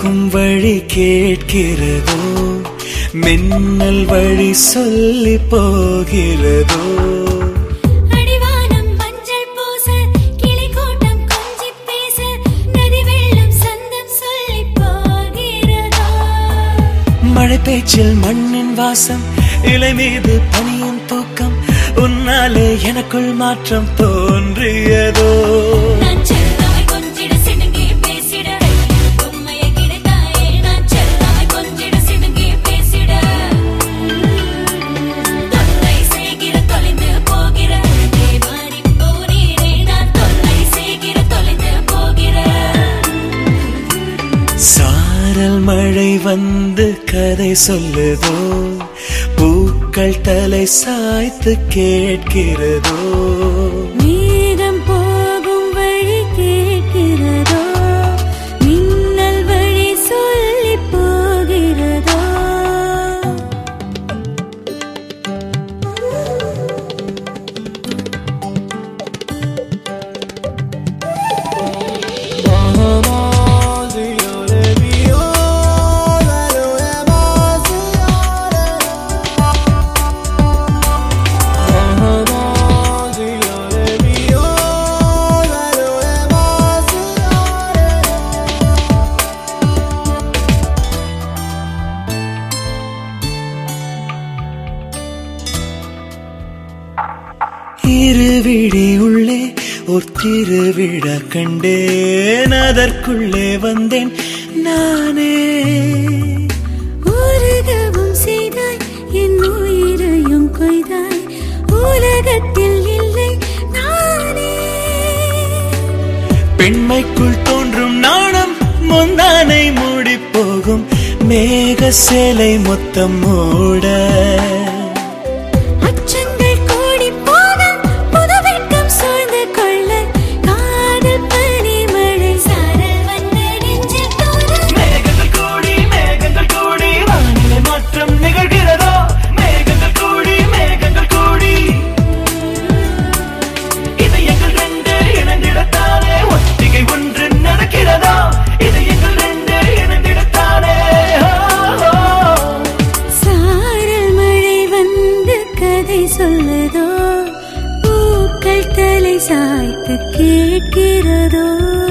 போகும் வழி கேட்கிறதோ மின்னல் வழி சொல்லி போகிறதோ அடிவானம் மஞ்சள் பூச கிளி கூட்டம் கொஞ்சி பேச நதி வெள்ளம் சந்தம் சொல்லி போகிறதோ மழை பேச்சில் மண்ணின் வாசம் இலை மீது பனியும் தூக்கம் உன்னாலே எனக்குள் மாற்றம் தோன்றியதோ நான் செல்லாய் கொஞ்சிட சிணுங்கி பேசிட உண்மையை கிடைத்தாயே நான் செல்லாய் கொஞ்சிட சிணுங்கி பேசிட தொல்லை செய்கிற தொலைந்து போகிற நீ மாறி போனீரே நான் தொல்லை செய்கிற தொலைந்து போகிற சாரல் மழை வந்து கதை சொல்லுதோ பூக்கள் தலை சாய்த்து கேட்கிறதோ மேகம் போகும் வழி கேட்கிறதோ மின்னல் வழி சொல்லி போகிறதோ இருவிழி உள்ளே ஒரு திருவிழா கண்டேன் அதற்குள்ளே வந்தேன் நானே உருகவும் செய்தாய் என் உயிரையும் கொய்தாய் உலகத்தில் இல்லை நானே பெண்மைக்குள் தோன்றும் நாணம் முந்தானை மூடி போகும் மேக சேலை மொத்தம் மூட அச்சங்கள் கூடி போக புது வெட்கம் சூழ்ந்து கொள்ள காதல் பனி மழை சாரல் வந்து நெஞ்சில் தோற மேகங்கள் கூடி மேகங்கள் கூடி வானிலை மாற்றம் நிகழ்கிறதோ மேகங்கள் கூடி மேகங்கள் கூடி இதயங்கள் ரெண்டு இணைந்திடத்தானே ஒத்திகை ஒன்று நடக்கிறதா இதயங்கள் ரெண்டு இணைந்திடத்தானே ஓ, ஓ. சாரல் மழை வந்து கதை சொல்லுதோ பூக்கள் தலை சாய்த்து கேட்கிறதோ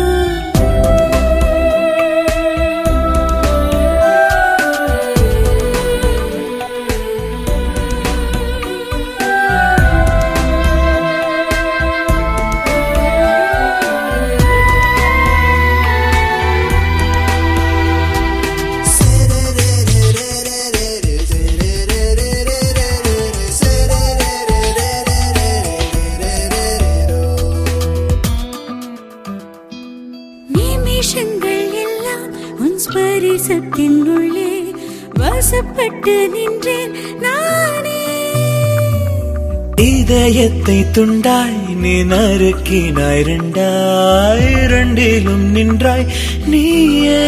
நிமிஷங்கள் எல்லாம் உன் ஸ்பரிசத்தின் உள்ளே வசப்பட்டு நின்றேன் நானே இதயத்தை துண்டாய் நீ நறுக்கினாய் ரெண்டாய் இரண்டிலும் நின்றாய் நீயே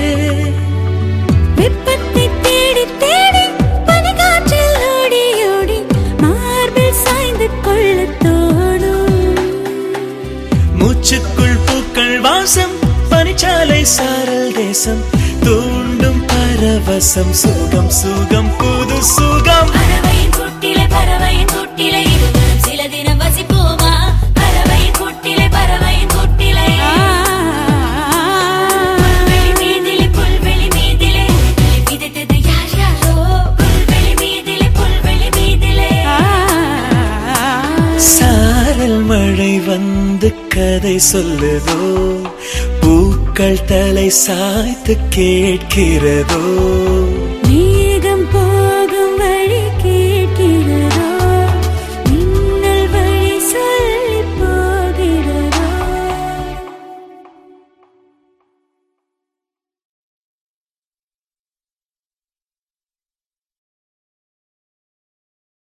வெப்பத்தை தேடி தேடி பனிக்காற்றில் ஓடி ஓடி மார்பில் சாய்ந்து கொள்ள தோணும் மூச்சுக்குள் பூக்கள் வாசம் பனிச்சாலை சாரல் தேசம் தூண்டும் பரவசம் சுகம் சுகம் புது சுகம் பறவையின் கூட்டிலே பறவையின் கூட்டிலே இருவரும் சில தினம் வசிப்போமா பறவையின் கூட்டிலே பறவையின் கூட்டிலே புல்வெளி மீதிலே புல்வெளி மீதிலே புல்வெளி விதைத்தது யார் யாரோ புல்வெளி மீதிலே புல்வெளி மீதிலே சாரல் மழை வந்து கதை சொல்லுதோ பூக்கள் தலை சாய்த்து கேட்கிறதோ